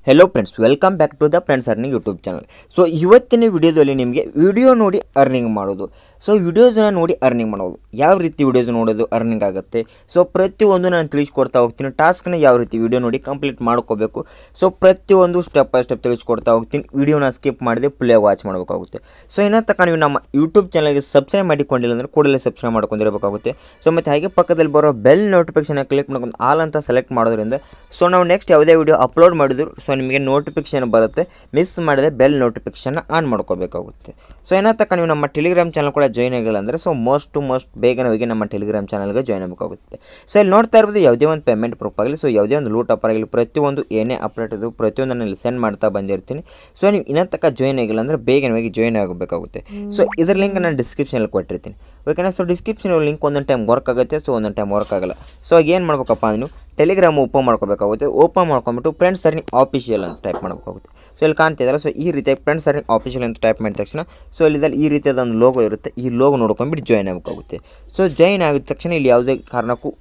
hello friends welcome back to the friends earning YouTube channel so ಇವತ್ತಿನ ವಿಡಿಯೋದಲ್ಲಿ ನಿಮಗೆ video ನೋಡಿ ಅರ್ನಿಂಗ್ ಮಾಡೋದು ಸೊ ವಿಡಿಯೋಸನ್ನ ನೋಡಿ ಅರ್ನಿಂಗ್ ಮಾಡೋದು ಯಾವ ರೀತಿ ವಿಡಿಯೋಸ್ ನೋಡೋದು ಅರ್ನಿಂಗ್ ಆಗುತ್ತೆ ಸೊ ಪ್ರತಿಯೊಂದು ನಾನು ತಿಳಿಸ್ಕೊಡ್ತಾ ಹೋಗ್ತೀನಿ ಟಾಸ್ಕ್ನ ಯಾವ ರೀತಿ ವಿಡಿಯೋ ನೋಡಿ ಕಂಪ್ಲೀಟ್ ಮಾಡ್ಕೋಬೇಕು ಸೊ ಪ್ರತಿಯೊಂದು ಸ್ಟೆಪ್ ಬೈ ಸ್ಟೆಪ್ ತಿಳಿಸ್ಕೊಡ್ತಾ ಹೋಗ್ತೀನಿ ವಿಡಿಯೋನ ಸ್ಕಿಪ್ ಮಾಡಿದೆ ಫುಲ್ಲೇ ವಾಚ್ ಮಾಡಬೇಕಾಗುತ್ತೆ ಸೊ ಇನ್ನೂ ತನಕ ನೀವು ನಮ್ಮ ಯೂಟ್ಯೂಬ್ ಚಾನಲ್ಗೆ ಸಬ್ಸ್ಕ್ರೈಬ್ ಮಾಡಿಕೊಂಡಿಲ್ಲ ಅಂದರೆ ಕೂಡಲೇ ಸಬ್ಸ್ಕ್ರೈಬ್ ಮಾಡ್ಕೊಂಡಿರಬೇಕಾಗುತ್ತೆ ಸೊ ಮತ್ತು ಹಾಗೆ ಪಕ್ಕದಲ್ಲಿ ಬರೋ ಬೆಲ್ ನೋಟಿಫಿಕೇಶನ್ ಕ್ಲಿಕ್ ಮಾಡ್ಕೊಂಡು ಆಲ್ ಅಂತ ಸೆಲೆಕ್ಟ್ ಮಾಡೋದ್ರಿಂದ ಸೊ ನಾವು ನೆಕ್ಸ್ಟ್ ಯಾವುದೇ ವಿಡಿಯೋ ಅಪ್ಲೋಡ್ ಮಾಡಿದ್ರು ಸೊ ನಿಮಗೆ ನೋಟಿಫಿಕೇಶನ್ ಬರುತ್ತೆ ಮಿಸ್ ಮಾಡಿದೆ ಬೆಲ್ ನೋಟಿಫಿಕೇಶನ್ ಆನ್ ಮಾಡ್ಕೋಬೇಕಾಗುತ್ತೆ ಸೊ ಏನೋ ತಕ್ಕ ನೀವು ನಮ್ಮ ಟೆಲಿಗ್ರಾಮ್ ಚಾನಲ್ ಕೂಡ ಜಾಯ್ನ್ ಆಗಿಲ್ಲ ಅಂದರೆ ಸೊ ಮೋಸ್ಟ್ ಟು ಮೋಸ್ಟ್ ಬೇಗನೆ ಹೋಗಿ ನಮ್ಮ ಟೆಲಿಗ್ರಾಮ್ ಚಾನಲ್ಗೆ ಜಾಯ್ನ್ ಆಗಬೇಕಾಗುತ್ತೆ ಸೊ ಇಲ್ಲಿ ನೋಡ್ತಾ ಇರ್ಬೋದು ಯಾವುದೇ ಒಂದು ಪೇಮೆಂಟ್ ಪ್ರೂಫ್ ಆಗಲಿ ಸೊ ಯಾವುದೇ ಒಂದು ಲೂಟ್ ಅಪ್ ಆಗಲಿ ಪ್ರತಿಯೊಂದು ಏನೇ ಅಪ್ಡೇಟ್ ಇದು ಪ್ರತಿಯೊಂದನ್ನು ಇಲ್ಲಿ ಸೆಂಡ್ ಮಾಡ್ತಾ ಬಂದಿರ್ತೀನಿ ಸೊ ನೀವು ಇನ್ನೂ ತಕ್ಕ ಜಾಯ್ನ್ ಆಗಿಲ್ಲ ಅಂದರೆ ಬೇಗನೆ ಹೋಗಿ ಜಾಯ್ನ್ ಆಗಬೇಕಾಗುತ್ತೆ ಸೊ ಇದರ ಲಿಂಕ್ ನಾನು ಡಿಸ್ಕ್ರಿಪ್ಷನಲ್ಲಿ ಕೊಟ್ಟಿರ್ತೀನಿ ಓಕೆನಾ ಸೊ ಡಿಸ್ಕ್ರಿಪ್ಷನ್ ಲಿಂಕ್ ಒಂದೊಂದು ಟೈಮ್ ವರ್ಕ್ ಆಗುತ್ತೆ ಸೊ ಒಂದೊಂದು ಟೈಮ್ ವರ್ಕ್ ಆಗಲ್ಲ ಸೊ ಏನು ಮಾಡ್ಬೇಕಪ್ಪ ಅಂದ್ರೆ ನೀವು ಟೆಲಿಗ್ರಾಮ್ ಓಪನ್ ಮಾಡ್ಕೋಬೇಕಾಗುತ್ತೆ ಓಪನ್ ಮಾಡ್ಕೊಂಬಿಟ್ಟು ಫ್ರೆಂಡ್ಸ್ ಸರ್ನಿಂಗ್ ಆಫಿಷಿಯಲ್ ಅಂತ ಟೈಪ್ ಮಾಡಬೇಕಾಗುತ್ತೆ ಸೊ ಇಲ್ಲಿ ಕಾಣ್ತಿದ್ದಲ್ಲ ಸೊ ಈ ರೀತಿ ಫ್ರೆಂಡ್ಸ್ ಸರ್ನಿಂಗ್ ಆಫಿಷಿಯಲ್ ಅಂತ ಟೈಪ್ ಮಾಡಿದ ತಕ್ಷಣ ಸೊ ಇಲ್ಲಿದಲ್ಲಿ ಈ ರೀತಿಯಾದ ಒಂದು ಲೋಗೋ ಇರುತ್ತೆ ಈ ಲೋಗೋ ನೋಡ್ಕೊಂಡ್ಬಿಟ್ಟು ಜಾಯ್ನ್ ಆಗಬೇಕಾಗುತ್ತೆ ಸೊ ಜಾಯ್ನ್ ಆಗಿದ ತಕ್ಷಣ ಇಲ್ಲಿ ಯಾವುದೇ ಕಾರಣಕ್ಕೂ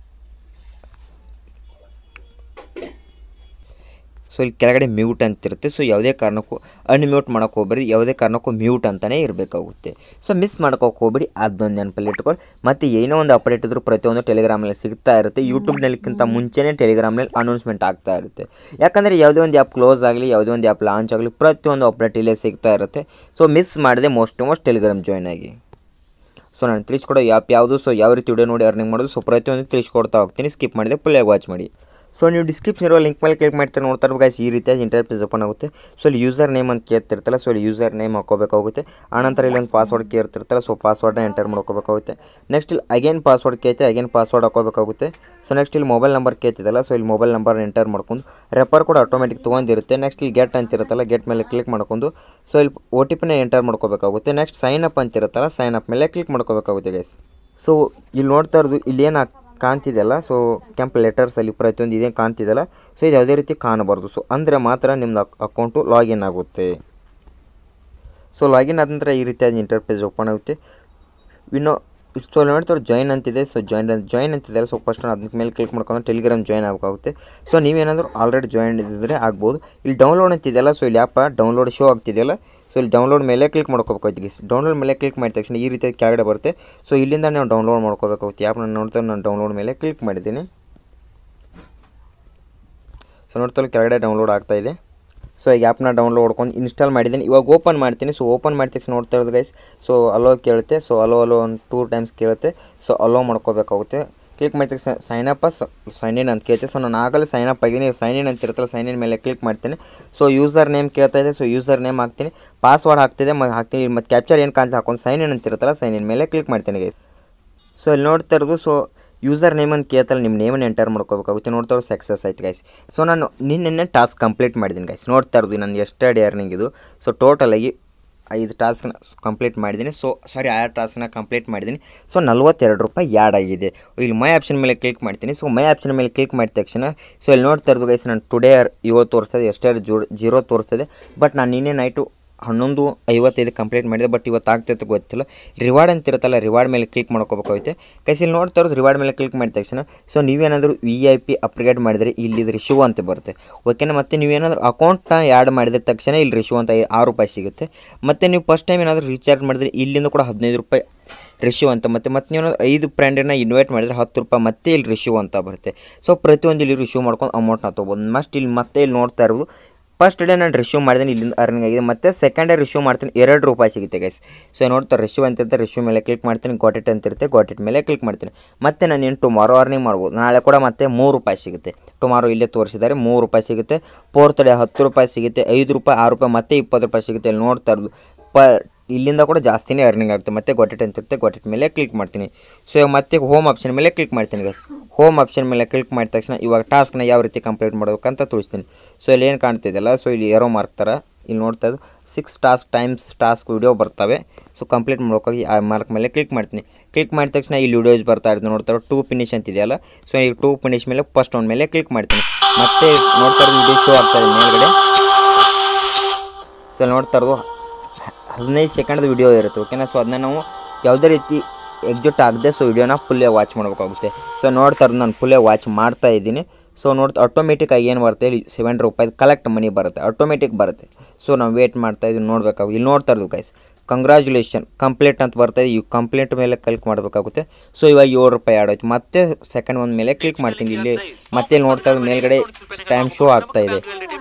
ಸೊ ಇಲ್ಲಿ ಕೆಳಗಡೆ ಮ್ಯೂಟ್ ಅಂತಿರುತ್ತೆ ಸೊ ಯಾವುದೇ ಕಾರಣಕ್ಕೂ ಅನ್ಮ್ಯೂಟ್ ಮಾಡೋಕೆ ಹೋಗ್ಬೇಡಿ ಯಾವುದೇ ಕಾರಣಕ್ಕೂ ಮ್ಯೂಟ್ ಅಂತಲೇ ಇರಬೇಕಾಗುತ್ತೆ ಸೊ ಮಿಸ್ ಮಾಡ್ಕೋಕೆ ಹೋಗ್ಬೇಡಿ ಅದೊಂದು ನೆನಪಲ್ಲಿ ಇಟ್ಕೊಳ್ಳಿ ಮತ್ತು ಏನೋ ಒಂದು ಅಪ್ಡೇಟ್ ಇದ್ರೂ ಪ್ರತಿಯೊಂದು ಟೆಲಿಗ್ರಾಮಲ್ಲಿ ಸಿಗ್ತಾ ಇರುತ್ತೆ ಯೂಟ್ಯೂಬ್ನಲ್ಲಿಕ್ಕಿಂತ ಮುಂಚೆನೇ ಟೆಲಿಗ್ರಾಮ್ನಲ್ಲಿ ಅನೌನ್ಸ್ಮೆಂಟ್ ಆಗ್ತಾ ಇರುತ್ತೆ ಯಾಕಂದರೆ ಯಾವುದೇ ಒಂದು ಆ್ಯಪ್ ಕ್ಲೋಸ್ ಆಗಲಿ ಯಾವುದೇ ಒಂದು ಆ್ಯಪ್ ಲಾಂಚ್ ಆಗಲಿ ಪ್ರತಿಯೊಂದು ಅಪ್ಡೇಟ್ ಇಲ್ಲೇ ಸಿಗ್ತಾ ಇರುತ್ತೆ ಸೊ ಮಿಸ್ ಮಾಡದೆ most to most Telegram join ಆಗಿ ಸೊ ನಾನು ತಿಳಿಸ್ಕೊಡೋ ಆ್ಯಪ್ ಯಾವುದು ಸೊ ಯಾವ ರೀತಿ ವಿಡಿಯೋ ನೋಡಿ ಅರ್ನಿಂಗ್ ಮಾಡೋದು ಸೊ ಪ್ರತಿಯೊಂದು ತಿಳಿಸ್ಕೊಡ್ತಾ ಹೋಗ್ತೀನಿ ಸ್ಕಿಪ್ ಮಾಡಿದೆ ಫುಲ್ಲಾಗಿ ವಾಚ್ ಮಾಡಿ ಸೊ ನೀವು ಡಿಸ್ಕ್ರಿಪ್ಷನ್ ಇರೋ ಲಿಂಕ್ ಮೇಲೆ ಕ್ಲಿಕ್ ಮಾಡ್ತಾರೆ ನೋಡ್ತಾ ಇರ್ಬೇಕು ಈ ರೀತಿಯಾಗಿ ಇಂಟರ್ಫೇಸ್ ಓಪನ್ ಆಗುತ್ತೆ ಸೊ ಇಲ್ಲಿ ಯೂಸರ್ ನೇಮ್ ಅಂತ ಕೇಳ್ತಿರ್ತಲ್ಲ ಸೊ ಇಲ್ಲಿ ಯೂಸರ್ ನೇಮ್ ಹಾಕೋಬೇಕಾಗುತ್ತೆ ಆನಂತರ ಇಲ್ಲೊಂದು ಪಾಸ್ವರ್ಡ್ ಕೇಳ್ತಿರ್ತಲ್ಲ ಸೊ ಪಾಸ್ವರ್ಡ್ನ ಎಂಟರ್ ಮಾಡ್ಕೋಬೇಕಾಗುತ್ತೆ ನೆಕ್ಸ್ಟ್ ಇಲ್ಲಿ ಅಗೇನ್ ಪಾಸ್ವರ್ಡ್ ಕೇಳ್ತೆ ಅಗೇನ್ ಪಾಸ್ವರ್ಡ್ ಹಾಕೋಬೇಕಾಗುತ್ತೆ ಸೊ ನೆಕ್ಸ್ಟ್ ಇಲ್ಲಿ ಮೊಬೈಲ್ ನಂಬರ್ ಕೇಳ್ತಿದ್ದಲ್ಲ ಸೊ ಇಲ್ಲಿ ಮೊಬೈಲ್ ನಂಬರ್ ಎಂಟರ್ ಮಾಡ್ಕೊಂಡು ರೆಫರ್ ಕೂಡ ಆಟೋಮೆಟಿಕ್ ತೊಗೊಂಡಿರುತ್ತೆ ನೆಕ್ಸ್ಟ್ ಇಲ್ಲಿ ಗೆಟ್ ಅಂತಿರುತ್ತಲ್ಲ ಗೆಟ್ ಮೇಲೆ ಕ್ಲಿಕ್ ಮಾಡ್ಕೊಂಡು ಸೊ ಇಲ್ಲಿ ಒ ಟಿ ಪಿನ ಎಂಟರ್ ಮಾಡ್ಕೋಬೇಕಾಗುತ್ತೆ ನೆಕ್ಸ್ಟ್ ಸೈನ್ ಅಪ್ ಅಂತಿರುತ್ತಲ್ಲ ಸೈನ್ ಅಪ್ ಮೇಲೆ ಕ್ಲಿಕ್ ಮಾಡ್ಕೋಬೇಕಾಗುತ್ತೆ ಗೈಸ್ ಸೊ ಇಲ್ಲಿ ನೋಡ್ತಾ ಇರೋದು ಇಲ್ಲಿ ಏನು ಕಾಣ್ತಿದೆಯಲ್ಲ ಸೊ ಕೆಂಪು ಲೆಟರ್ಸಲ್ಲಿ ಪ್ರತಿಯೊಂದು ಇದೇನು ಕಾಣ್ತಿದೆಯಲ್ಲ ಸೊ ಇದು ಯಾವುದೇ ರೀತಿ ಕಾಣಬಾರ್ದು ಸೊ ಅಂದರೆ ಮಾತ್ರ ನಿಮ್ಮದು ಅಕೌಂಟು ಲಾಗಿನ್ ಆಗುತ್ತೆ ಸೊ ಲಾಗಿನ್ ಆದ ನಂತರ ಈ ರೀತಿಯಾದ ಇಂಟರ್ಫೇಸ್ ಓಪನ್ ಆಗುತ್ತೆ ಇನ್ನು ಸೊ ನೋಡ್ತಾರೆ ಜಾಯ್ನ್ ಅಂತಿದೆ ಸೊ ಜಾಯ್ನ್ ಜಾಯ್ನ್ ಅಂತಿದ್ದಾರೆ ಸೊ ಫಸ್ಟ್ ಅದ್ರ ಮೇಲೆ ಕ್ಲಿಕ್ ಮಾಡ್ಕೊಂಡು ಟೆಲಿಗ್ರಾಮ್ ಜಾಯ್ನ್ ಆಗಬೇಕಾಗುತ್ತೆ ಸೊ ನೀವೇನಾದರೂ ಆಲ್ರೆಡಿ ಜಾಯ್ನ್ ಇದ್ದರೆ ಆಗ್ಬೋದು ಇಲ್ಲಿ ಡೌನ್ಲೋಡ್ ಅಂತಿದೆಯಲ್ಲ ಸೊ ಇಲ್ಲಿ ಆ್ಯಪ ಡೌನ್ಲೋಡ್ ಶೋ ಆಗ್ತಿದೆಯಲ್ಲ ಸೊ ಇಲ್ಲಿ ಡೌನ್ಲೋಡ್ ಮೇಲೆ ಕ್ಲಿಕ್ ಮಾಡ್ಕೋಬೇಕಾಗುತ್ತೆ ಗೀಸ್ ಡೌನ್ಲೋಡ್ ಮೇಲೆ ಕ್ಲಿಕ್ ಮಾಡಿದ ತಕ್ಷಣ ಈ ರೀತಿ ಕೆಳಗಡೆ ಬರುತ್ತೆ ಸೊ ಇಲ್ಲಿಂದ ನಾವು ಡೌನ್ಲೋಡ್ ಮಾಡ್ಕೋಬೇಕಾಗುತ್ತೆ ಆ್ಯಪ್ ನಾನು ನೋಡ್ತಾ ನಾನು ಡೌನ್ಲೋಡ್ ಮೇಲೆ ಕ್ಲಿಕ್ ಮಾಡಿದ್ದೀನಿ ಸೊ ನೋಡ್ತಾ ಕೆಳಗಡೆ ಡೌನ್ಲೋಡ್ ಆಗ್ತಾ ಇದೆ ಸೊ ಈಗ ಆ್ಯಪ್ನ ಡೌನ್ಲೋಡ್ ಮಾಡ್ಕೊಂಡು ಇನ್ಸ್ಟಾಲ್ ಮಾಡಿದ್ದೀನಿ ಇವಾಗ ಓಪನ್ ಮಾಡ್ತೀನಿ ಸೊ ಓಪನ್ ಮಾಡಿದ ತಕ್ಷಣ ನೋಡ್ತಾ ಇರೋದು ಗೈಸ್ ಸೊ ಅಲೋ ಕೇಳುತ್ತೆ ಸೊ ಅಲೋ ಅಲೋ ಒಂದು ಟೂ ಟೈಮ್ಸ್ ಕೇಳುತ್ತೆ ಸೊ ಅಲೋ ಮಾಡ್ಕೋಬೇಕಾಗುತ್ತೆ ಕ್ಲಿಕ್ ಮಾಡಿದ ತಕ್ಷಣ ಸೈನ್ ಅಪ್ ಸೈನ್ ಇನ್ ಅಂತ ಕೇಳುತ್ತೆ ಸೊ ನಾನು ಆಗಲೇ ಸೈನ್ ಅಪ್ ಆಗಿದ್ದೀನಿ ಸೈನ್ ಇನ್ ಅಂತ ಇರುತ್ತಲ್ಲ ಸೈನ್ ಇನ್ ಮೇಲೆ ಕ್ಲಿಕ್ ಮಾಡ್ತೀನಿ ಸೊ ಯೂಸರ್ ನೇಮ್ ಕೇಳ್ತಾ ಇದೆ ಸೊ ಯೂಸರ್ ನೇಮ್ ಹಾಕ್ತೀನಿ ಪಾಸ್ವರ್ಡ್ ಹಾಕ್ತಿದೆ ಮತ್ತು ಹಾಕ್ತೀನಿ ಮತ್ತು ಕ್ಯಾಪ್ಚರ್ ಏನು ಕಾಣ್ತಾ ಹಾಕೊಂಡು ಸೈನ್ ಇನ್ ಅಂತ ಇರುತ್ತಲ್ಲ ಸೈನ್ ಇನ್ ಮೇಲೆ ಕ್ಲಿಕ್ ಮಾಡ್ತೀನಿ ಗೈಸ್ ಸೊ ಇಲ್ಲಿ ನೋಡ್ತಾ ಇರೋದು ಸೊ ಯೂಸರ್ ನೇಮ್ ಅಂತ ಕೇಳ್ತಲ್ಲ ನಿಮ್ಮ ನೇಮನ್ನು ಎಂಟರ್ ಮಾಡ್ಕೋಬೇಕಾಗುತ್ತೆ ನೋಡ್ತಾ ಇರೋದು ಸಕ್ಸಸ್ ಆಯ್ತು ಗೈಸ್ ಸೊ ನಾನು ನಿನ್ನೆ ಟಾಸ್ಕ್ ಕಂಪ್ಲೀಟ್ ಮಾಡಿದ್ದೀನಿ ಗೈಸ್ ನೋಡ್ತಾ ಇರೋದು ನಾನು ಎಷ್ಟೇ ಅರ್ನಿಂಗ್ ಇದು ಸೊ ಟೋಟಲಾಗಿ ಐದು ಟಾಸ್ಕ್ನ ಕಂಪ್ಲೀಟ್ ಮಾಡಿದ್ದೀನಿ ಸೊ ಸಾರಿ ಆ ಟಾಸ್ಕ್ನ ಕಂಪ್ಲೀಟ್ ಮಾಡಿದ್ದೀನಿ ಸೊ ನಲ್ವತ್ತೆರಡು ರೂಪಾಯಿ ಯಾಡ್ ಆಗಿದೆ ಇಲ್ಲಿ ಮೈ ಆಪ್ಷನ್ ಮೇಲೆ ಕ್ಲಿಕ್ ಮಾಡ್ತೀನಿ ಸೊ ಮೈ ಆಪ್ಷನ್ ಮೇಲೆ ಕ್ಲಿಕ್ ಮಾಡಿದ ತಕ್ಷಣ ಸೊ ಇಲ್ಲಿ ನೋಡ್ತಾ ಇರೋದು ಗೈಸ್ ನಾನು ಟುಡೇ ಇವತ್ತು ತೋರಿಸ್ತದೆ ಎಷ್ಟೇ ಜೋ ಜೀರೋ ತೋರಿಸ್ತದೆ ಬಟ್ ನಾನು ನಿನ್ನೆ ನೈಟು ಹನ್ನೊಂದು ಐವತ್ತೈದು ಕಂಪ್ಲೀಟ್ ಮಾಡಿದೆ ಬಟ್ ಇವತ್ತು ಆಗ್ತೈತೆ ಗೊತ್ತಿಲ್ಲ ರಿವಾರ್ಡ್ ಅಂತ ಇರುತ್ತಲ್ಲ ರಿವಾರ್ಡ್ ಮೇಲೆ ಕ್ಲಿಕ್ ಮಾಡ್ಕೋಬೇಕಾಗುತ್ತೆ ಕೈಸ್ ಇಲ್ಲಿ ನೋಡ್ತಾ ಇರೋದು ರಿವಾರ್ಡ್ ಮೇಲೆ ಕ್ಲಿಕ್ ಮಾಡಿದ ತಕ್ಷಣ ಸೊ ನೀವೇನಾದರೂ ವಿ ಐ ಪಿ ಅಪ್ಗ್ರೇಡ್ ಮಾಡಿದರೆ ಇಲ್ಲಿ ರಿಶ್ಯೂ ಅಂತ ಬರುತ್ತೆ ಓಕೆನಾ ಮತ್ತು ನೀವೇನಾದರೂ ಅಕೌಂಟ್ನ ಆ್ಯಡ್ ಮಾಡಿದ ತಕ್ಷಣ ಇಲ್ಲಿ ರಿಶ್ಯೂ ಅಂತ ಐ- ಆರು ರೂಪಾಯಿ ಸಿಗುತ್ತೆ ಮತ್ತು ನೀವು ಫಸ್ಟ್ ಟೈಮ್ ಏನಾದರೂ ರೀಚಾರ್ಜ್ ಮಾಡಿದರೆ ಇಲ್ಲಿಂದ ಕೂಡ ಹದಿನೈದು ರೂಪಾಯಿ ರಿಶ್ಯೂ ಅಂತ ಮತ್ತು ಮತ್ತೆ ನೀವು ಐದು ಫ್ರೆಂಡನ್ನ ಇನ್ವೈಟ್ ಮಾಡಿದರೆ ಹತ್ತು ರೂಪಾಯಿ ಮತ್ತೆ ಇಲ್ಲಿ ರಿಶ್ಯೂ ಅಂತ ಬರುತ್ತೆ ಸೊ ಪ್ರತಿಯೊಂದು ಇಲ್ಲಿ ರಿಶ್ಯೂ ಮಾಡ್ಕೊಂಡು ಅಮೌಂಟ್ನ ತೊಗೋಬೋದು ಮಸ್ಟ್ ಇಲ್ಲಿ ಮತ್ತೆ ಇಲ್ಲಿ ನೋಡ್ತಾ ಇರೋದು ಫಸ್ಟ್ ಡೇ ನಾನು ರಿಶ್ಯೂ ಮಾಡಿದ್ದೀನಿ ಇಲ್ಲಿಂದ ಅರ್ನಿಂಗ್ ಆಗಿದೆ ಮತ್ತು ಸೆಕೆಂಡ್ ಡೇ ರಿಶ್ಯೂ ಮಾಡ್ತೀನಿ ಎರಡು ರೂಪಾಯಿ ಸಿಗುತ್ತೆ ಗೈಸ್ ಸೊ ನೋಡ್ತಾ ರಿಶ್ಯೂ ಅಂತಿರುತ್ತೆ ರಿಶ್ಯೂ ಮೇಲೆ ಕ್ಲಿಕ್ ಮಾಡ್ತೀನಿ ಗಾಟ್ ಅಂತ ಇರುತ್ತೆ ಗಾಟ್ ಇಟ್ ಮೇಲೆ ಕ್ಲಿಕ್ ಮಾಡ್ತೀನಿ ಮತ್ತೆ ನಾನು ಏನು ಟುಮಾರೋ ಅರ್ನಿಂಗ್ ಮಾಡ್ಬೋದು ನಾಳೆ ಕೂಡ ಮತ್ತೆ ಮೂರು ರೂಪಾಯಿ ಸಿಗುತ್ತೆ ಟುಮಾರೋ ಇಲ್ಲೇ ತೋರಿಸಿದ್ದಾರೆ ಮೂರು ರೂಪಾಯಿ ಸಿಗುತ್ತೆ ಫೋರ್ತ್ ಡೇ ಹತ್ತು ರೂಪಾಯಿ ಸಿಗುತ್ತೆ ಐದು ರೂಪಾಯಿ ಆರು ರೂಪಾಯಿ ಮತ್ತೆ ಇಪ್ಪತ್ತು ರೂಪಾಯಿ ಸಿಗುತ್ತೆ ಇಲ್ಲಿ ನೋಡ್ತಾ ಇರೋದು ಪ ಇಲ್ಲಿಂದ ಕೂಡ ಜಾಸ್ತಿನೇ ಅರ್ನಿಂಗ್ ಆಗುತ್ತೆ ಮತ್ತೆ ಗೊಟೆಟ್ ಅಂತ ಇರುತ್ತೆ ಗೊಟೆಟ್ ಮೇಲೆ ಕ್ಲಿಕ್ ಮಾಡ್ತೀನಿ ಸೊ ಇವಾಗ ಮತ್ತೆ ಹೋಮ್ ಆಪ್ಷನ್ ಮೇಲೆ ಕ್ಲಿಕ್ ಮಾಡ್ತೀನಿ ಗಸ್ ಹೋಮ್ ಆಪ್ಷನ್ ಮೇಲೆ ಕ್ಲಿಕ್ ಮಾಡಿದ ತಕ್ಷಣ ಇವಾಗ ಟಾಸ್ಕ್ನ ಯಾವ ರೀತಿ ಕಂಪ್ಲೀಟ್ ಮಾಡ್ಬೇಕಂತ ತೋರಿಸ್ತೀನಿ ಸೊ ಇಲ್ಲಿ ಏನು ಕಾಣ್ತಿದೆಯಲ್ಲ ಸೊ ಇಲ್ಲಿ ಏರೋ ಮಾರ್ಕ್ ಥರ ಇಲ್ಲಿ ನೋಡ್ತಾ ಇದ್ದು six task times task video ಬರ್ತವೆ ಸೊ ಕಂಪ್ಲೀಟ್ ಮಾಡೋಕ್ಕಾಗಿ ಆ ಮಾರ್ಕ್ ಮೇಲೆ ಕ್ಲಿಕ್ ಮಾಡ್ತೀನಿ ಕ್ಲಿಕ್ ಮಾಡಿದ ತಕ್ಷಣ ಇಲ್ಲಿ ವಿಡಿಯೋಸ್ ಬರ್ತಾ ಇರ್ತದೆ ನೋಡ್ತಾ ಇರೋ ಟೂ ಫಿನಿಶ್ ಅಂತಿದೆಯಲ್ಲ ಸೊ ಈ ಟೂ ಫಿನಿಶ್ ಮೇಲೆ ಫಸ್ಟ್ ಒನ್ ಮೇಲೆ ಕ್ಲಿಕ್ ಮಾಡ್ತೀನಿ ಮತ್ತೆ ನೋಡ್ತಾ ಇರೋದು ವಿಡಿಯೋ ಶೋ ಆಗ್ತಾ ಇದೆ ಮೇಲ್ಗಡೆ ಸೊ ನೋಡ್ತಾ ಇರೋದು ಹದಿನೈದು ಸೆಕೆಂಡ್ದು ವಿಡಿಯೋ ಇರುತ್ತೆ ಓಕೆನಾ ಸೊ ಅದನ್ನ ನಾವು ಯಾವುದೇ ರೀತಿ ಎಕ್ಸಿಟ್ ಆಗದೆ ಸೊ ವಿಡಿಯೋನ ಫುಲ್ಲೇ ವಾಚ್ ಮಾಡಬೇಕಾಗುತ್ತೆ ಸೊ ನೋಡ್ತಾ ಇರೋದು ನಾನು ಫುಲ್ಲೇ ವಾಚ್ ಮಾಡ್ತಾ ಇದ್ದೀನಿ ಸೊ ನೋಡ್ತಾ ಆಟೋಮೆಟಿಕ್ಕಾಗಿ ಏನು ಬರುತ್ತೆ ಇಲ್ಲಿ ಸೆವೆನ್ ರೂಪಾಯಿ ಕಲೆಕ್ಟ್ ಮನಿ ಬರುತ್ತೆ ಆಟೋಮೆಟಿಕ್ ಬರುತ್ತೆ ಸೊ ನಾವು ವೇಟ್ ಮಾಡ್ತಾ ಇದ್ದೀವಿ ನೋಡಬೇಕಾಗ ಇಲ್ಲಿ ನೋಡ್ತಾ ಇರೋದು ಗೈಸ್ ಕಂಗ್ರ್ಯಾಚುಲೇಷನ್ ಕಂಪ್ಲೀಟ್ ಅಂತ ಬರ್ತಾ ಇದೆ ಈ ಕಂಪ್ಲೀಟ್ ಮೇಲೆ ಕ್ಲಿಕ್ ಮಾಡಬೇಕಾಗುತ್ತೆ ಸೊ ಇವಾಗ ಏಳು ರೂಪಾಯಿ ಆಡ್ ಆಯ್ತು ಮತ್ತೆ ಸೆಕೆಂಡ್ ಒಂದು ಮೇಲೆ ಕ್ಲಿಕ್ ಮಾಡ್ತೀನಿ ಇಲ್ಲಿ ಮತ್ತೆ ನೋಡ್ತಾ ಇರೋದು ಮೇಲ್ಗಡೆ ಟೈಮ್ ಶೋ ಆಗ್ತಾ ಇದೆ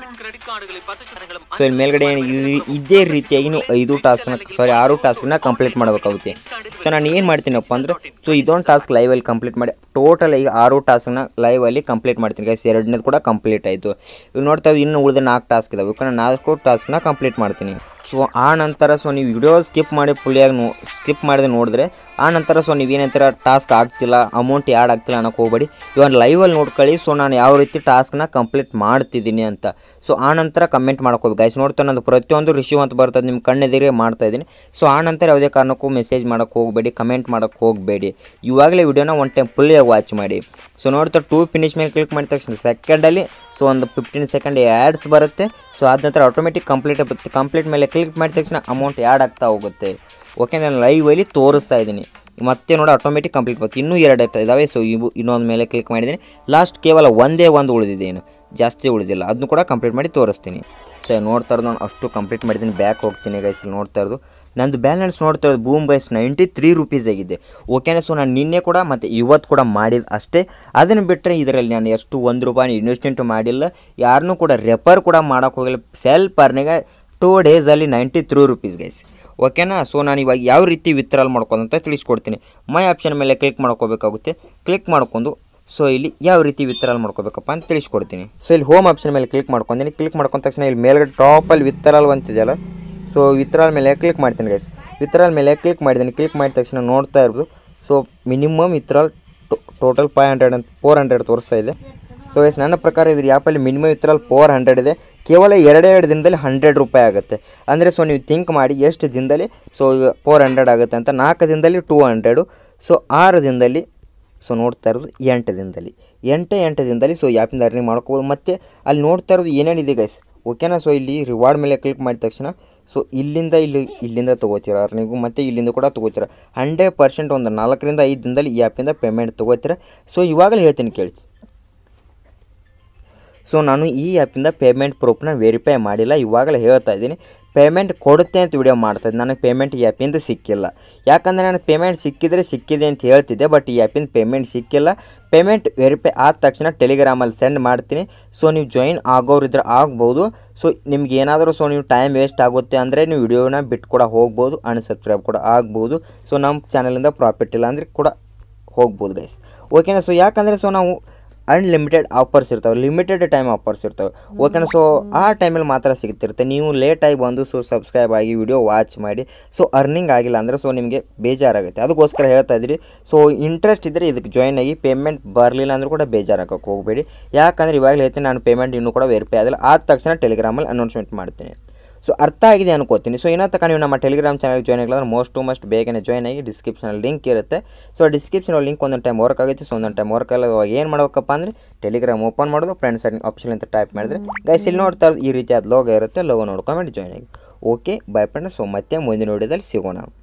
ಸೊ ಇಲ್ಲಿ ಮೇಲ್ಗಡೆ ಏನು ಈ- ಇದೇ ರೀತಿಯಾಗಿ ನೀವು ಐದು ಟಾಸ್ಕ್ನ ಸಾರಿ ಆರು ಟಾಸ್ಕ್ನ ಕಂಪ್ಲೀಟ್ ಮಾಡಬೇಕಾಗುತ್ತೆ ಸೊ ನಾನು ಏನು ಮಾಡ್ತೀನಪ್ಪ ಅಂದ್ರೆ ಸೊ ಇದೊಂದು ಟಾಸ್ಕ್ ಲೈವಲ್ಲಿ ಕಂಪ್ಲೀಟ್ ಮಾಡಿ ಟೋಟಲ್ ಈಗ ಆರು ಟಾಸ್ಕ್ನ ಲೈವಲ್ಲಿ ಕಂಪ್ಲೀಟ್ ಮಾಡ್ತೀನಿ ಗೈಸ್ ಎರಡನೇದು ಕೂಡ ಕಂಪ್ಲೀಟ್ ಆಯಿತು ಇವು ನೋಡ್ತಾ ಇದ್ದೀವಿ ಇನ್ನು ಉಳಿದ ನಾಲ್ಕು ಟಾಸ್ಕ್ ಇದಾವೆ ಯಾಕಂದ್ರೆ ನಾಲ್ಕು ಟಾಸ್ಕ್ನ ಕಂಪ್ಲೀಟ್ ಮಾಡ್ತೀನಿ ಸೊ ಆ ನಂತರ ಸೊ ನೀವು ವಿಡಿಯೋ ಸ್ಕಿಪ್ ಮಾಡಿ ಫುಲ್ಲಿಯಾಗಿ ನೋ ಸ್ಕಿಪ್ ಮಾಡಿದ್ರೆ ನೋಡಿದ್ರೆ ಆ ನಂತರ ಸೊ ನೀವೇನಂತೀರ ಟಾಸ್ಕ್ ಆಗ್ತಿಲ್ಲ ಅಮೌಂಟ್ ಯಾಡ್ ಆಗ್ತಿಲ್ಲ ಅನ್ನೋಕೆ ಹೋಗಬೇಡಿ ಇವಾಗ ಲೈವಲ್ಲಿ ನೋಡ್ಕೊಳ್ಳಿ ಸೊ ನಾನು ಯಾವ ರೀತಿ ಟಾಸ್ಕ್ನ ಕಂಪ್ಲೀಟ್ ಮಾಡ್ತಿದ್ದೀನಿ ಅಂತ ಸೊ ಆ ನಂತರ ಕಮೆಂಟ್ ಮಾಡ್ಕೋಬೇಕು ಗೈಸ್ ನೋಡ್ತಾ ನಂದು ಪ್ರತಿಯೊಂದು ರಿಸೀವ್ ಅಂತ ಬರ್ತದೆ ನಿಮ್ಮ ಕಣ್ಣೆದಿರೇ ಮಾಡ್ತಾ ಇದ್ದೀನಿ ಸೊ ಆ ನಂತರ ಯಾವುದೇ ಕಾರಣಕ್ಕೂ ಮೆಸೇಜ್ ಮಾಡೋಕ್ಕೆ ಹೋಗಬೇಡಿ ಕಮೆಂಟ್ ಮಾಡೋಕ್ಕೆ ಹೋಗಬೇಡಿ ಇವಾಗಲೇ ವಿಡಿಯೋನ ಒನ್ ಟೈಮ್ ಫುಲ್ಲಿಯಾಗಿ ವಾಚ್ ಮಾಡಿ ಸೊ ನೋಡ್ತಾ ಟೂ ಫಿನಿಶ್ ಮೇಲೆ ಕ್ಲಿಕ್ ಮಾಡಿದ ತಕ್ಷಣ ಸೆಕೆಂಡಲ್ಲಿ ಸೊ ಒಂದು ಫಿಫ್ಟೀನ್ ಸೆಕೆಂಡ್ ಆ್ಯಡ್ಸ್ ಬರುತ್ತೆ ಸೊ ಆದ ನಂತರ ಆಟೋಮೆಟಿಕ್ ಕಂಪ್ಲೀಟ್ ಬರುತ್ತೆ ಕಂಪ್ಲೀಟ್ ಮೇಲೆ ಕ್ಲಿಕ್ ಮಾಡಿದ ತಕ್ಷಣ ಅಮೌಂಟ್ ಆ್ಯಡ್ ಆಗ್ತಾ ಹೋಗುತ್ತೆ ಓಕೆ ನಾನು ಲೈವಲ್ಲಿ ತೋರಿಸ್ತಾ ಇದ್ದೀನಿ ಮತ್ತೆ ನೋಡಿ ಆಟೋಮೆಟಿಕ್ ಕಂಪ್ಲೀಟ್ ಬರುತ್ತೆ ಇನ್ನೂ ಎರಡು ಇದ್ದಾವೆ ಸೊ ಇವು ಇನ್ನೊಂದು ಮೇಲೆ ಕ್ಲಿಕ್ ಮಾಡಿದ್ದೀನಿ ಲಾಸ್ಟ್ ಕೇವಲ ಒಂದೇ ಒಂದು ಉಳಿದಿದೆ ಏನು ಜಾಸ್ತಿ ಉಳಿದಿಲ್ಲ ಅದನ್ನು ಕೂಡ ಕಂಪ್ಲೀಟ್ ಮಾಡಿ ತೋರಿಸ್ತೀನಿ ಸೊ ನೋಡ್ತಾ ಇರೋದು ನಾನು ಅಷ್ಟು ಕಂಪ್ಲೀಟ್ ಮಾಡಿದ್ದೀನಿ ಬ್ಯಾಕ್ ಹೋಗ್ತೀನಿ ಗೈಸ್ ಇಲ್ಲಿ ನೋಡ್ತಾ ಇರೋದು ನಂದು ಬ್ಯಾಲೆನ್ಸ್ ನೋಡ್ತಾ ಇರೋದು boom guys ninety three rupees ಆಗಿದೆ ಓಕೆನಾ ಸೊ ನಾನು ನಿನ್ನೆ ಕೂಡ ಮತ್ತು ಇವತ್ತು ಕೂಡ ಮಾಡಿದ ಅಷ್ಟೇ ಅದನ್ನು ಬಿಟ್ಟರೆ ಇದರಲ್ಲಿ ನಾನು ಎಷ್ಟು ಒಂದು ರೂಪಾಯಿ ಇನ್ವೆಸ್ಟ್ಮೆಂಟ್ ಮಾಡಿಲ್ಲ ಯಾರನ್ನೂ ಕೂಡ ರೆಫರ್ ಕೂಡ ಮಾಡೋಕ್ಕೆ ಹೋಗಿಲ್ಲ ಸೆಲ್ಫ್ ಅರ್ನಿಗೆ ಟೂ ಡೇಸಲ್ಲಿ ನೈಂಟಿ ತ್ರೀ ರುಪೀಸ್ ಗೈಸ್ ಓಕೆನಾ ಸೊ ನಾನು ಇವಾಗ ಯಾವ ರೀತಿ ವಿತ್ಡ್ರಾಲ್ ಮಾಡ್ಕೊಂತ ತಿಳಿಸ್ಕೊಡ್ತೀನಿ ಮೈ ಆಪ್ಷನ್ ಮೇಲೆ ಕ್ಲಿಕ್ ಮಾಡ್ಕೋಬೇಕಾಗುತ್ತೆ ಕ್ಲಿಕ್ ಮಾಡ್ಕೊಂಡು ಸೊ ಇಲ್ಲಿ ಯಾವ ರೀತಿ ವಿತ್ಡ್ರಾಲ್ ಮಾಡ್ಕೋಬೇಕಪ್ಪ ಅಂತ ತಿಳಿಸ್ಕೊಡ್ತೀನಿ ಸೊ ಇಲ್ಲಿ ಹೋಮ್ ಆಪ್ಷನ್ ಮೇಲೆ ಕ್ಲಿಕ್ ಮಾಡ್ಕೊಂತೀನಿ ಕ್ಲಿಕ್ ಮಾಡ್ಕೊಂಡ ತಕ್ಷಣ ಇಲ್ಲಿ ಮೇಲ್ಗಡೆ ಟಾಪಲ್ಲಿ ವಿತ್ಡ್ರಾಲ್ ಅಂತಿದೆಯಲ್ಲ ಸೊ ವಿತ್ಡ್ರಾಲ್ ಮೇಲೆ ಕ್ಲಿಕ್ ಮಾಡ್ತೀನಿ ಗೈಸ್ ವಿತ್ಡ್ರಾಲ್ ಮೇಲೆ ಕ್ಲಿಕ್ ಮಾಡಿದ್ದೀನಿ ಕ್ಲಿಕ್ ಮಾಡಿದ ತಕ್ಷಣ ನೋಡ್ತಾ ಇರ್ಬೋದು so minimum withdrawal total five hundred ಅಂತ ಫೋರ್ ಹಂಡ್ರೆಡ್ ತೋರಿಸ್ತಾ ಇದೆ ಸೊ ಎಸ್ ನನ್ನ ಪ್ರಕಾರ ಇದ್ರ ಆ್ಯಪಲ್ಲಿ ಮಿನಿಮಮ್ ವಿತ್ಡ್ರಾಲ್ ಫೋರ್ ಹಂಡ್ರೆಡ್ ಇದೆ ಕೇವಲ ಎರಡೆರಡು ದಿನದಲ್ಲಿ ಹಂಡ್ರೆಡ್ ರೂಪಾಯಿ ಆಗುತ್ತೆ ಅಂದರೆ ಸೊ ನೀವು ಥಿಂಕ್ ಮಾಡಿ ಎಷ್ಟು ದಿನದಲ್ಲಿ ಸೊ ಈಗ ಫೋರ್ ಹಂಡ್ರೆಡ್ ಆಗುತ್ತೆ ಅಂತ ನಾಲ್ಕು ದಿನದಲ್ಲಿ ಟೂ ಹಂಡ್ರೆಡು ಸೊ ಆರು ದಿನದಲ್ಲಿ ಸೊ ನೋಡ್ತಾ ಇರೋದು ಎಂಟು ದಿನದಲ್ಲಿ ಎಂಟೇ ಎಂಟು ದಿನದಲ್ಲಿ ಸೊ ಆ್ಯಪಿಂದ ಅರ್ನಿಂಗ್ ಮಾಡ್ಕೋಬೋದು ಮತ್ತು ಅಲ್ಲಿ ನೋಡ್ತಾ ಇರೋದು ಏನೇನಿದೆ ಗೈಸ್ ಓಕೆನಾ ಸೊ ಇಲ್ಲಿ ರಿವಾರ್ಡ್ ಮೇಲೆ ಕ್ಲಿಕ್ ಮಾಡಿದ ತಕ್ಷಣ ಸೊ ಇಲ್ಲಿಂದ ಇಲ್ಲಿ ಇಲ್ಲಿಂದ ತೊಗೋತೀರ ಅರ್ನಿಂಗು ಮತ್ತು ಇಲ್ಲಿಂದ ಕೂಡ ತೊಗೋತೀರ ಹಂಡ್ರೆಡ್ ಪರ್ಸೆಂಟ್ ಒಂದು ನಾಲ್ಕರಿಂದ ಐದು ದಿನದಲ್ಲಿ ಈ ಆ್ಯಪಿಂದ ಪೇಮೆಂಟ್ ತೊಗೋತೀರ ಸೊ ಇವಾಗಲೇ ಹೇಳ್ತೀನಿ ಕೇಳಿ ಸೊ ನಾನು ಈ ಆ್ಯಪಿಂದ ಪೇಮೆಂಟ್ ಪ್ರೂಫ್ನ ವೆರಿಫೈ ಮಾಡಿಲ್ಲ ಇವಾಗಲೇ ಹೇಳ್ತಾ ಇದ್ದೀನಿ ಪೇಮೆಂಟ್ ಕೊಡುತ್ತೆ ಅಂತ ವಿಡಿಯೋ ಮಾಡ್ತಾಯಿದ್ದೆ ನನಗೆ ಪೇಮೆಂಟ್ ಈ ಆ್ಯಪಿಂದ ಸಿಕ್ಕಿಲ್ಲ ಯಾಕಂದರೆ ನನಗೆ ಪೇಮೆಂಟ್ ಸಿಕ್ಕಿದರೆ ಸಿಕ್ಕಿದೆ ಅಂತ ಹೇಳ್ತಿದ್ದೆ ಬಟ್ ಈ ಆ್ಯಪಿಂದ ಪೇಮೆಂಟ್ ಸಿಕ್ಕಿಲ್ಲ ಪೇಮೆಂಟ್ ವೆರಿಫೈ ಆದ ತಕ್ಷಣ ಟೆಲಿಗ್ರಾಮಲ್ಲಿ ಸೆಂಡ್ ಮಾಡ್ತೀನಿ ಸೊ ನೀವು ಜಾಯಿನ್ ಆಗೋರಿದ್ರೆ ಆಗ್ಬೋದು ಸೊ ನಿಮ್ಗೆ ಏನಾದರೂ ಸೊ ನೀವು ಟೈಮ್ ವೇಸ್ಟ್ ಆಗುತ್ತೆ ಅಂದರೆ ನೀವು ವಿಡಿಯೋನ ಬಿಟ್ಟು ಕೂಡ ಹೋಗ್ಬೋದು ಅನ್ಸಬ್ಸ್ಕ್ರೈಬ್ ಕೂಡ ಆಗ್ಬೋದು ಸೊ ನಮ್ಮ ಚಾನಲಿಂದ ಪ್ರಾಫಿಟ್ ಇಲ್ಲ ಅಂದರೆ ಕೂಡ ಹೋಗ್ಬೋದು ಗೈಸ್ ಓಕೆನಾ ಸೊ ಯಾಕಂದರೆ ಸೊ ನಾವು ಅನ್ಲಿಮಿಟೆಡ್ ಆಫರ್ಸ್ ಇರ್ತವೆ ಲಿಮಿಟೆಡ್ ಟೈಮ್ ಆಫರ್ಸ್ ಇರ್ತವೆ ಓಕೆನಾ ಸೊ ಆ ಟೈಮಲ್ಲಿ ಮಾತ್ರ ಸಿಗ್ತಿರುತ್ತೆ ನೀವು ಲೇಟಾಗಿ ಬಂದು ಸೊ ಸಬ್ಸ್ಕ್ರೈಬ್ ಆಗಿ ವಿಡಿಯೋ ವಾಚ್ ಮಾಡಿ ಸೊ ಅರ್ನಿಂಗ್ ಆಗಿಲ್ಲ ಅಂದರೆ ಸೊ ನಿಮಗೆ ಬೇಜಾರಾಗುತ್ತೆ ಅದಕ್ಕೋಸ್ಕರ ಹೇಳ್ತಾ ಇದ್ದೀರಿ ಸೊ ಇಂಟ್ರೆಸ್ಟ್ ಇದ್ದರೆ ಇದಕ್ಕೆ ಜಾಯ್ನ್ ಆಗಿ ಪೇಮೆಂಟ್ ಬರಲಿಲ್ಲ ಅಂದರೂ ಕೂಡ ಬೇಜಾರಾಗಕ್ಕೆ ಹೋಗಬೇಡಿ ಯಾಕಂದರೆ ಇವಾಗಲೇ ಹೇಳ್ತೀನಿ ನಾನು ಪೇಮೆಂಟ್ ಇನ್ನೂ ಕೂಡ ವೆರಿಫೈ ಆಗಿಲ್ಲ ಆದ ತಕ್ಷಣ ಟೆಲಿಗ್ರಾಮಲ್ಲಿ ಅನೌನ್ಸ್ಮೆಂಟ್ ಮಾಡ್ತೀನಿ ಸೊ ಅರ್ಥ ಆಗಿದೆ ಅನ್ಕೋತೀನಿ ಸೊ ಇನ್ನೂ ತನಕ ನೀವು ನಮ್ಮ ಟೆಲಿಗ್ರಾಮ್ ಚಾನಲ್ ಜಾಯ್ನ್ ಆಗಿಲ್ಲ ಅಂದ್ರೆ ಮೋಸ್ಟ್ ಟು ಮಸ್ಟ್ ಬೇಗನೆ ಜಾಯ್ನ್ ಆಗಿ ಡಿಸ್ಕ್ರಿಪ್ಷನಲ್ಲಿ ಲಿಂಕ್ ಇರುತ್ತೆ ಸೊ ಡಿಸ್ಕ್ರಿಪ್ಷನ್ ಲಿಂಕ್ ಒಂದೊಂದು ಟೈಮ್ ವರ್ಕ್ ಆಗುತ್ತೆ ಸೊ ಒಂದೊಂದು ಟೈಮ್ ವರ್ಕ್ ಆಗಲ್ಲ ಅವಾಗ ಏನು ಮಾಡ್ಬೇಕಪ್ಪ ಅಂದರೆ ಟೆಲಿಗ್ರಾಮ್ ಓಪನ್ ಮಾಡೋದು ಫ್ರೆಂಡ್ಸ್ ಆಪ್ಷನ್ ಅಂತ ಟೈಪ್ ಮಾಡಿದ್ರೆ ಗೈಸ್ ಇಲ್ಲಿ ನೋಡ್ತಾ ಇರೋದು ಈ ರೀತಿಯಾದ ಲೋಗೋ ಇರುತ್ತೆ ಲೋಗೋ ನೋಡ್ಕೊಂಡು ಜಾಯ್ನ್ ಆಗಿ ಓಕೆ ಬೈ ಫ್ರೆಂಡ್ ಸೊ ಮತ್ತೆ ಮುಂದಿನ ವಿಡಿಯೋದಲ್ಲಿ ಸಿಗೋಣ